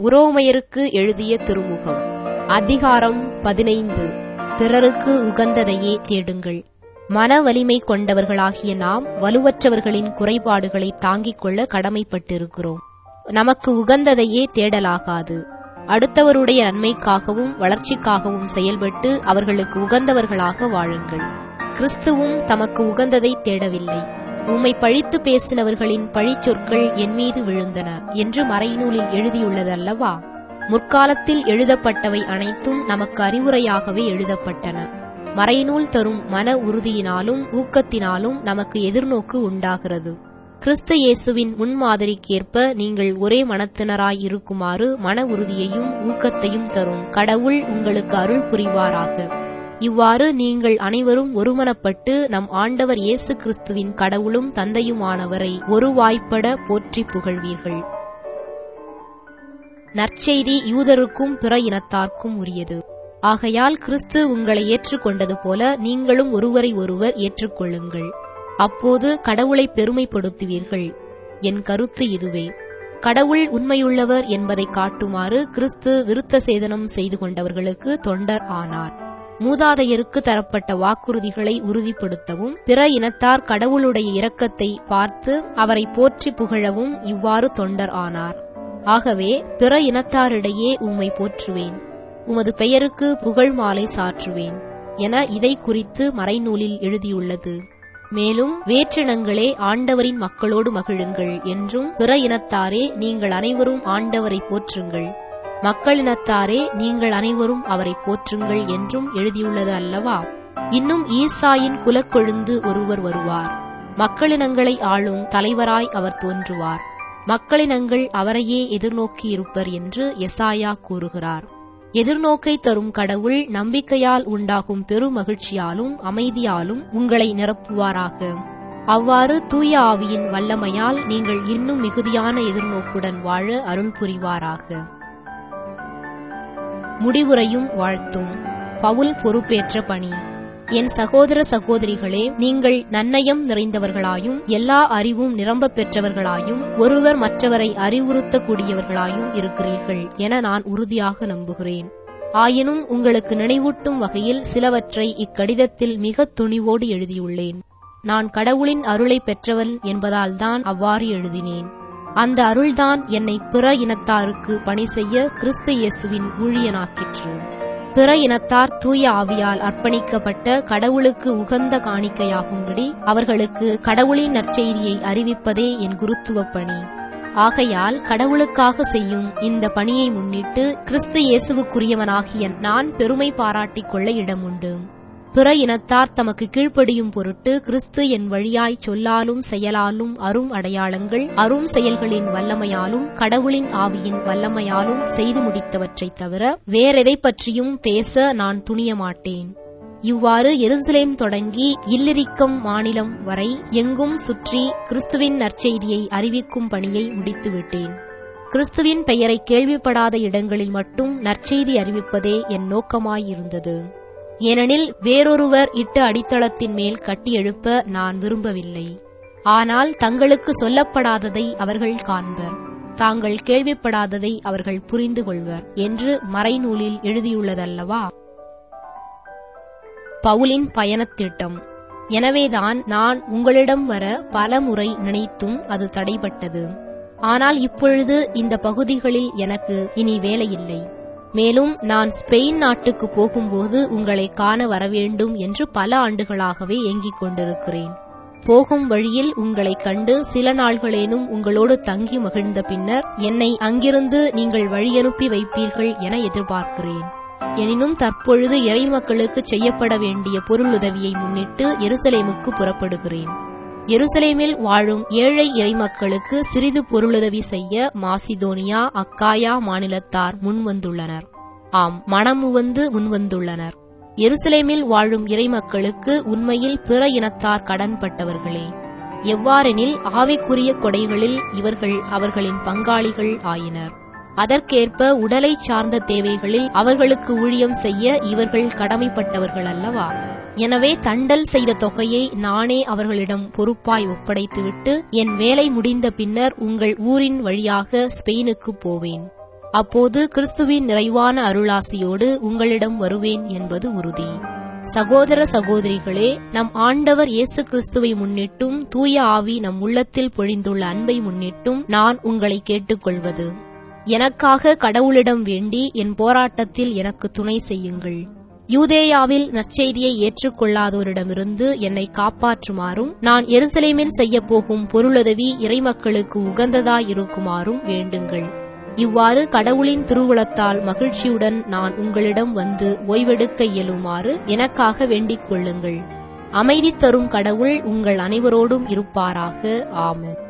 உரோமையருக்கு எழுதிய திருமுகம் அதிகாரம் பதினைந்து பிறருக்கு உகந்ததையே தேடுங்கள் மன வலிமை கொண்டவர்களாகிய நாம் வலுவற்றவர்களின் குறைபாடுகளை தாங்கிக் கொள்ள கடமைப்பட்டிருக்கிறோம் நமக்கு உகந்ததையே தேடலாகாது அடுத்தவருடைய நன்மைக்காகவும் வளர்ச்சிக்காகவும் செயல்பட்டு அவர்களுக்கு உகந்தவர்களாக வாழுங்கள் கிறிஸ்துவும் தமக்கு உகந்ததை தேடவில்லை உம்மை பழித்து பேசினவர்களின் பழிச்சொற்கள் என் மீது விழுந்தன என்று மறைநூலில் எழுதியுள்ளதல்லவா முற்காலத்தில் எழுதப்பட்டவை அனைத்தும் நமக்கு அறிவுரையாகவே எழுதப்பட்டன மறைநூல் தரும் மன உறுதியினாலும் ஊக்கத்தினாலும் நமக்கு எதிர்நோக்கு உண்டாகிறது கிறிஸ்து இயேசுவின் முன்மாதிரிக்கேற்ப நீங்கள் ஒரே மனத்தினராய் இருக்குமாறு மன உறுதியையும் ஊக்கத்தையும் தரும் கடவுள் உங்களுக்கு அருள் புரிவாராக இவ்வாறு நீங்கள் அனைவரும் ஒருமனப்பட்டு நம் ஆண்டவர் இயேசு கிறிஸ்துவின் கடவுளும் தந்தையுமானவரை ஒரு வாய்ப்பட போற்றி புகழ்வீர்கள் நற்செய்தி யூதருக்கும் பிற இனத்தார்க்கும் உரியது ஆகையால் கிறிஸ்து உங்களை ஏற்றுக்கொண்டது போல நீங்களும் ஒருவரை ஒருவர் ஏற்றுக்கொள்ளுங்கள் அப்போது கடவுளை பெருமைப்படுத்துவீர்கள் என் கருத்து இதுவே கடவுள் உண்மையுள்ளவர் என்பதை காட்டுமாறு கிறிஸ்து விருத்த சேதனம் செய்து கொண்டவர்களுக்கு தொண்டர் ஆனார் மூதாதையருக்கு தரப்பட்ட வாக்குறுதிகளை உறுதிப்படுத்தவும் பிற இனத்தார் கடவுளுடைய இரக்கத்தை பார்த்து அவரை போற்றி புகழவும் இவ்வாறு தொண்டர் ஆனார் ஆகவே பிற இனத்தாரிடையே உம்மை போற்றுவேன் உமது பெயருக்கு புகழ் மாலை சாற்றுவேன் என இதை குறித்து மறைநூலில் எழுதியுள்ளது மேலும் வேற்றினங்களே ஆண்டவரின் மக்களோடு மகிழுங்கள் என்றும் பிற இனத்தாரே நீங்கள் அனைவரும் ஆண்டவரை போற்றுங்கள் மக்களினத்தாரே நீங்கள் அனைவரும் அவரை போற்றுங்கள் என்றும் எழுதியுள்ளது அல்லவா இன்னும் ஈசாயின் குலக்கொழுந்து ஒருவர் வருவார் மக்களினங்களை ஆளும் தலைவராய் அவர் தோன்றுவார் மக்களினங்கள் அவரையே எதிர்நோக்கி இருப்பர் என்று எசாயா கூறுகிறார் எதிர்நோக்கை தரும் கடவுள் நம்பிக்கையால் உண்டாகும் பெரும் மகிழ்ச்சியாலும் அமைதியாலும் உங்களை நிரப்புவாராக அவ்வாறு தூய ஆவியின் வல்லமையால் நீங்கள் இன்னும் மிகுதியான எதிர்நோக்குடன் வாழ அருள் புரிவாராக முடிவுரையும் வாழ்த்தும் பவுல் பொறுப்பேற்ற பணி என் சகோதர சகோதரிகளே நீங்கள் நன்னயம் நிறைந்தவர்களாயும் எல்லா அறிவும் நிரம்ப பெற்றவர்களாயும் ஒருவர் மற்றவரை அறிவுறுத்தக்கூடியவர்களாயும் இருக்கிறீர்கள் என நான் உறுதியாக நம்புகிறேன் ஆயினும் உங்களுக்கு நினைவூட்டும் வகையில் சிலவற்றை இக்கடிதத்தில் மிக துணிவோடு எழுதியுள்ளேன் நான் கடவுளின் அருளை பெற்றவன் என்பதால்தான் அவ்வாறு எழுதினேன் அந்த அருள்தான் என்னை பிற இனத்தாருக்கு பணி செய்ய கிறிஸ்து இயேசுவின் ஊழியனாக்கிற்று பிற இனத்தார் தூய ஆவியால் அர்ப்பணிக்கப்பட்ட கடவுளுக்கு உகந்த காணிக்கையாகும்படி அவர்களுக்கு கடவுளின் நற்செய்தியை அறிவிப்பதே என் குருத்துவ பணி ஆகையால் கடவுளுக்காக செய்யும் இந்த பணியை முன்னிட்டு கிறிஸ்து இயேசுவுக்குரியவனாகிய நான் பெருமை பாராட்டிக் கொள்ள இடமுண்டு பிற இனத்தார் தமக்கு கீழ்ப்படியும் பொருட்டு கிறிஸ்து என் வழியாய் சொல்லாலும் செயலாலும் அரும் அடையாளங்கள் அரும் செயல்களின் வல்லமையாலும் கடவுளின் ஆவியின் வல்லமையாலும் செய்து முடித்தவற்றைத் தவிர வேறெதை பற்றியும் பேச நான் துணிய மாட்டேன் இவ்வாறு எருசலேம் தொடங்கி இல்லிரிக்கம் மாநிலம் வரை எங்கும் சுற்றி கிறிஸ்துவின் நற்செய்தியை அறிவிக்கும் பணியை முடித்துவிட்டேன் கிறிஸ்துவின் பெயரை கேள்விப்படாத இடங்களில் மட்டும் நற்செய்தி அறிவிப்பதே என் நோக்கமாயிருந்தது ஏனெனில் வேறொருவர் இட்ட அடித்தளத்தின் மேல் கட்டி எழுப்ப நான் விரும்பவில்லை ஆனால் தங்களுக்கு சொல்லப்படாததை அவர்கள் காண்பர் தாங்கள் கேள்விப்படாததை அவர்கள் புரிந்து கொள்வர் என்று மறைநூலில் எழுதியுள்ளதல்லவா பவுலின் பயணத் திட்டம் எனவேதான் நான் உங்களிடம் வர பல முறை நினைத்தும் அது தடைபட்டது ஆனால் இப்பொழுது இந்த பகுதிகளில் எனக்கு இனி வேலையில்லை மேலும் நான் ஸ்பெயின் நாட்டுக்கு போகும்போது உங்களை காண வரவேண்டும் என்று பல ஆண்டுகளாகவே ஏங்கிக் கொண்டிருக்கிறேன் போகும் வழியில் உங்களை கண்டு சில நாள்களேனும் உங்களோடு தங்கி மகிழ்ந்த பின்னர் என்னை அங்கிருந்து நீங்கள் வழியனுப்பி வைப்பீர்கள் என எதிர்பார்க்கிறேன் எனினும் தற்பொழுது இறைமக்களுக்கு செய்யப்பட வேண்டிய பொருளுதவியை முன்னிட்டு எருசலேமுக்கு புறப்படுகிறேன் எருசலேமில் வாழும் ஏழை இறைமக்களுக்கு சிறிது பொருளுதவி செய்ய மாசிதோனியா அக்காயா மாநிலத்தார் முன்வந்துள்ளனர் ஆம் மனமுவந்து முன்வந்துள்ளனர் எருசலேமில் வாழும் இறைமக்களுக்கு உண்மையில் பிற இனத்தார் கடன்பட்டவர்களே எவ்வாறெனில் ஆவிக்குரிய கொடைகளில் இவர்கள் அவர்களின் பங்காளிகள் ஆயினர் அதற்கேற்ப உடலை சார்ந்த தேவைகளில் அவர்களுக்கு ஊழியம் செய்ய இவர்கள் கடமைப்பட்டவர்கள் அல்லவா எனவே தண்டல் செய்த தொகையை நானே அவர்களிடம் பொறுப்பாய் ஒப்படைத்துவிட்டு என் வேலை முடிந்த பின்னர் உங்கள் ஊரின் வழியாக ஸ்பெயினுக்கு போவேன் அப்போது கிறிஸ்துவின் நிறைவான அருளாசியோடு உங்களிடம் வருவேன் என்பது உறுதி சகோதர சகோதரிகளே நம் ஆண்டவர் இயேசு கிறிஸ்துவை முன்னிட்டும் தூய ஆவி நம் உள்ளத்தில் பொழிந்துள்ள அன்பை முன்னிட்டும் நான் உங்களை கேட்டுக்கொள்வது எனக்காக கடவுளிடம் வேண்டி என் போராட்டத்தில் எனக்கு துணை செய்யுங்கள் யூதேயாவில் நற்செய்தியை ஏற்றுக்கொள்ளாதோரிடமிருந்து என்னை காப்பாற்றுமாறும் நான் எருசலேமில் செய்யப்போகும் பொருளுதவி இறைமக்களுக்கு உகந்ததாயிருக்குமாறும் வேண்டுங்கள் இவ்வாறு கடவுளின் திருவுளத்தால் மகிழ்ச்சியுடன் நான் உங்களிடம் வந்து ஓய்வெடுக்க இயலுமாறு எனக்காக வேண்டிக் கொள்ளுங்கள் அமைதி தரும் கடவுள் உங்கள் அனைவரோடும் இருப்பாராக ஆமென்